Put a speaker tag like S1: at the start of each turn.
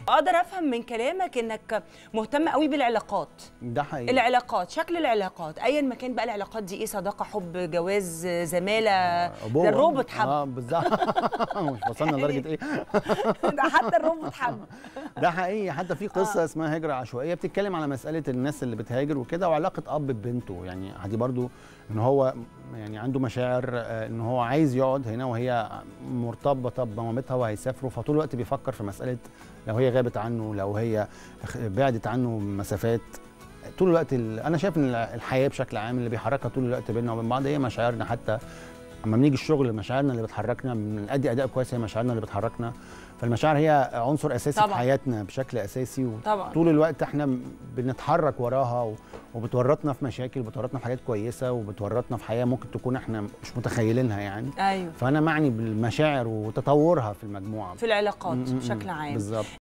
S1: اقدر افهم من كلامك انك مهتم قوي بالعلاقات
S2: ده حقيقي
S1: العلاقات شكل العلاقات ايا ما كان بقى العلاقات دي ايه صداقه حب جواز زماله
S2: أبوة.
S1: ده الروبوت حب
S2: اه بالظبط مش وصلنا لدرجه ايه
S1: ده حتى الروبوت حب
S2: ده حقيقي حتى في قصه اسمها هجره عشوائيه بتتكلم على مساله الناس اللي بتهاجر وكده وعلاقه اب ببنته يعني دي برضو ان هو يعني عنده مشاعر آه، ان هو عايز يقعد هنا وهي مرتبطه بمامتها وهيسافروا فطول الوقت بيفكر في مساله لو هي غابت عنه لو هي خ- بعدت عنه مسافات طول الوقت ال- انا شايف ان الحياه بشكل عام اللي بيحركها طول الوقت بيننا وبين بعض هي مشاعرنا حتى اما بنيجي الشغل مشاعرنا اللي بتحركنا بنأدي اداء كويس هي مشاعرنا اللي بتحركنا فالمشاعر هي عنصر اساسي
S1: طبعاً.
S2: في حياتنا بشكل اساسي
S1: طبعاً.
S2: وطول الوقت احنا م- بنتحرك وراها و- وبتورطنا في مشاكل وبتورطنا في حاجات كويسه وبتورطنا في حياه ممكن تكون احنا مش متخيلينها يعني
S1: ايوه
S2: فانا معني بالمشاعر وتطورها في المجموعه
S1: في العلاقات
S2: م- م- م.
S1: بشكل عام
S2: بالظبط